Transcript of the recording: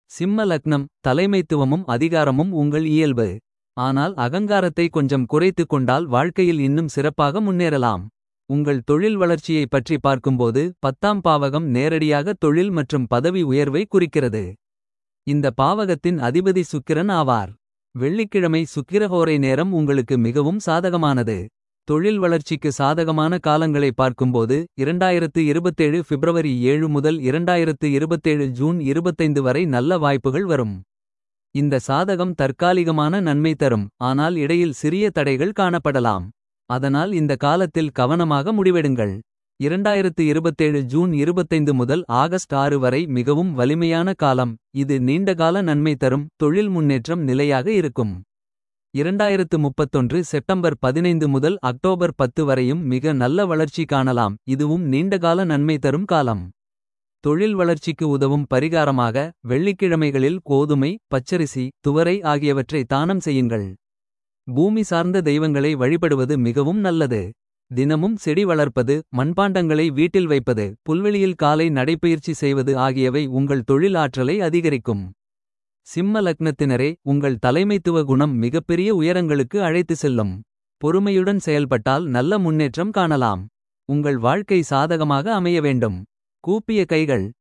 சிம்ம லக்னம் தலைமைத்துவமும் அதிகாரமும் உங்கள் இயல்பு. ஆனால் அகங்காரத்தை கொஞ்சம் குறைத்துக் கொண்டால் வாழ்க்கையில் இன்னும் சிறப்பாக முன்னேறலாம். உங்கள் தொழில் வளர்ச்சியை பற்றி பார்க்கும்போது பத்தாம் பாவகம் நேரடியாக தொழில் மற்றும் பதவி உயர்வை குறிக்கிறது. இந்த பாவகத்தின் அதிபதி சுக்கிரன் ஆவார். வெள்ளிக்கிழமை சுக்கிரஹோரை நேரம் உங்களுக்கு மிகவும் சாதகமானது. தொழில் வளர்ச்சிக்கு சாதகமான காலங்களை பார்க்கும்போது 2027 பிப்ரவரி 7 முதல் 2027 ஜூன் 25 வரை நல்ல வாய்ப்புகள் வரும். இந்த சாதகம் தற்காலிகமான நன்மை தரும் ஆனால் இடையில் சிறிய தடைகள் காணப்படலாம். அதனால் இந்த காலத்தில் கவனமாக முடிவெடுங்கள். 2027 ஜூன் 25 முதல் ஆகஸ்ட் 6 வரை மிகவும் வலிமையான காலம். இது நீண்டகால நன்மை தரும் தொழில் முன்னேற்றம் நிலையாக இருக்கும். 2031 செப்டம்பர் 15 முதல் அக்டோபர் 10 வரையும் மிக நல்ல வளர்ச்சி காணலாம். இதுவும் நீண்டகால நன்மை தரும் காலம். தொழில் வளர்ச்சிக்கு உதவும் பரிகாரமாக வெள்ளிக்கிழமைகளில் கோதுமை பச்சரிசி துவரை ஆகியவற்றை தானம் செய்யுங்கள். பூமி சார்ந்த தெய்வங்களை வழிபடுவது மிகவும் நல்லது. தினமும் செடி வளர்ப்பது மண்பாண்டங்களை வீட்டில் வைப்பது. புல்வெளியில் காலை நடைப்பயிற்சி செய்வது ஆகியவை உங்கள் தொழில் ஆற்றலை அதிகரிக்கும். சிம்ம லக்னத்தினரே உங்கள் தலைமைத்துவ குணம் மிகப்பெரிய உயரங்களுக்கு அழைத்து செல்லும். பொறுமையுடன் செயல்பட்டால் நல்ல முன்னேற்றம் காணலாம். உங்கள் வாழ்க்கை சாதகமாக அமைய வேண்டும். கூப்பிய கைகள்